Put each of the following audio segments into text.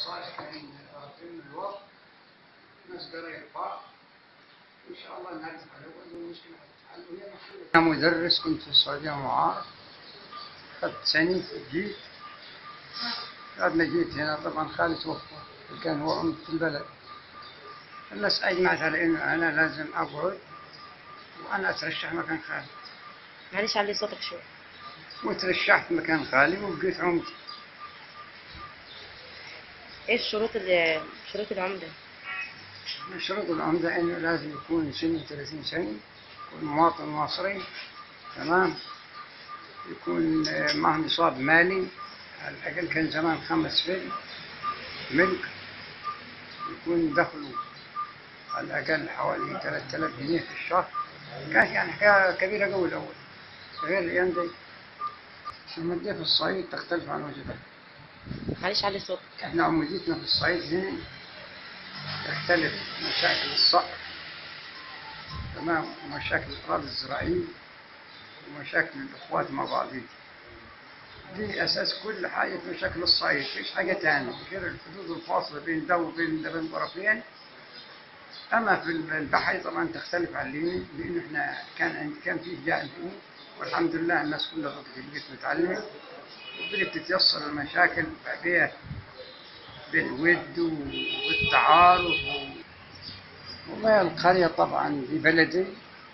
صالحين من الوقت ناس قرايب بعض ان شاء الله نعرف على المشكله هتتحل وهي محلوله انا مدرس كنت في السعوديه معار خدت سنه جيت بعد ما جيت هنا طبعا خالي توفى كان هو عمدة البلد الناس اجمعت على انه انا لازم اقعد وانا اترشح مكان خالي معلش علي صوتك شوي وترشحت مكان خالي وبقيت عمدة ايه الشروط اللي شروط العمدة من شروط العمدة انه لازم يكون سنه 30 سنة يكون مواطن مصري تمام يكون آه، معه نصاب مالي على الأقل كان زمان خمس فيل ملك يكون دخله على الأقل حوالي 3000 جنيه في الشهر كانت يعني حكاية كبيرة قوي الأول غير الأيام دي المادية في الصعيد تختلف عن وجهة معلش علي صوتك احنا عموديتنا في الصعيد هنا تختلف مشاكل الصقر تمام ومشاكل الأراضي الزراعية ومشاكل الإخوات مع بعضهم دي أساس كل حاجة في مشاكل الصعيد مفيش حاجة تانية غير الحدود الفاصلة بين ده وبين ده بين طرفين أما في البحري طبعا تختلف عن الليني لأنه إحنا كان عند كان فيه جاهل فيه والحمد لله الناس كلها في البيت متعلمة وبدأت تتيسر المشاكل بها بالود والتعارف و... والله القرية طبعا دي بلدي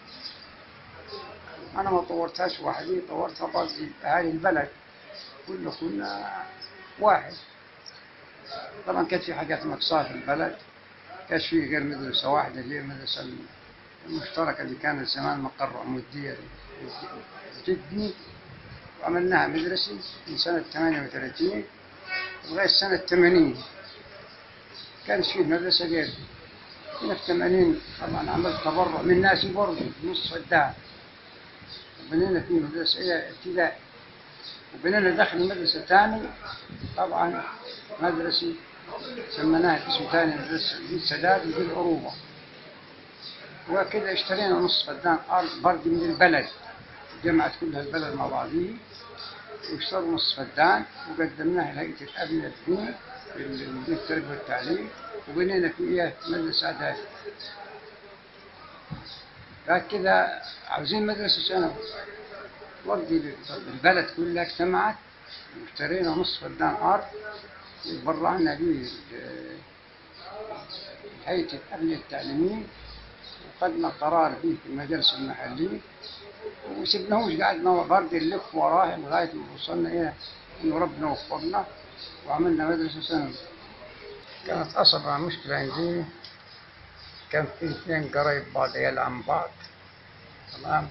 أنا ما طورتهاش وحدي طورتها بعضي أهالي البلد كله كنا واحد طبعا كانت في حاجات ناقصة في البلد كانش في غير مدرسة واحدة اللي هي المدرسة المشتركة اللي كانت زمان مقر عمودية جدي وعملناها مدرسة من سنة 38 لغاية سنة 80 كانش فيه مدرسة غير سنة 80 طبعا عملت تبرع من ناسي برضه نص الدهب وبنينا في مدرسة إيه ابتدائي وبنينا داخل مدرسة ثاني طبعا مدرسة سميناها اسم ثاني مدرسة دي السداد ودي العروبة وكده اشترينا نص فدان أرض برضه من البلد جمعت كلها البلد مع بعضيه واشتروا نص فدان وقدمناها لهيئة الأبناء الدين للمدير التربية والتعليم وبنينا فيها مدرسة إعدادي بعد كده عاوزين مدرسة ثانوي برضه البلد كلها اجتمعت واشترينا نص فدان أرض وتبرعنا به هيئة الأبناء التعليميين وخدنا قرار به في المدارس المحلية وسبناهوش قعدنا برضه نلف وراه لغاية ما وصلنا إلى إنه ربنا وفقنا وعملنا مدرسة ثانوي كانت أصعب مشكلة عندي كان في اثنين قرايب بعض عيال عن بعض تمام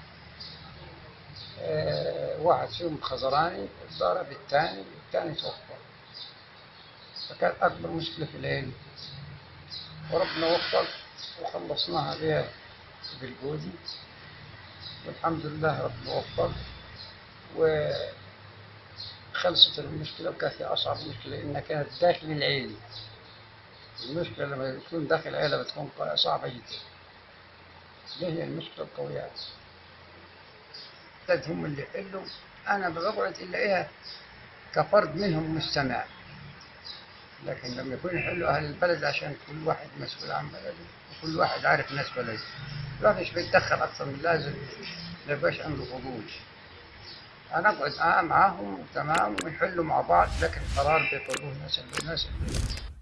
آه واحد فيهم خزراني ضرب الثاني والثاني توفى فكانت أكبر مشكلة في العيلة وربنا وفق وخلصناها بها بالجودي والحمد لله ربنا وفق وخلصت المشكلة وكانت هي أصعب مشكلة إنها كانت داخل العيلة المشكلة لما تكون داخل العيلة بتكون صعبة جدا دي هي المشكلة القوية ثلاث هم اللي يحلوا أنا بقعد إلا إيه كفرد منهم مستمع لكن لما يكون يحلوا أهل البلد عشان كل واحد مسؤول عن بلده وكل واحد عارف ناس بلده الواحد مش بيتدخل أكثر من اللازم ما يبقاش عنده فضول أنا أقعد معاهم تمام ونحلوا مع بعض لكن القرار بيطلبوه الناس الناس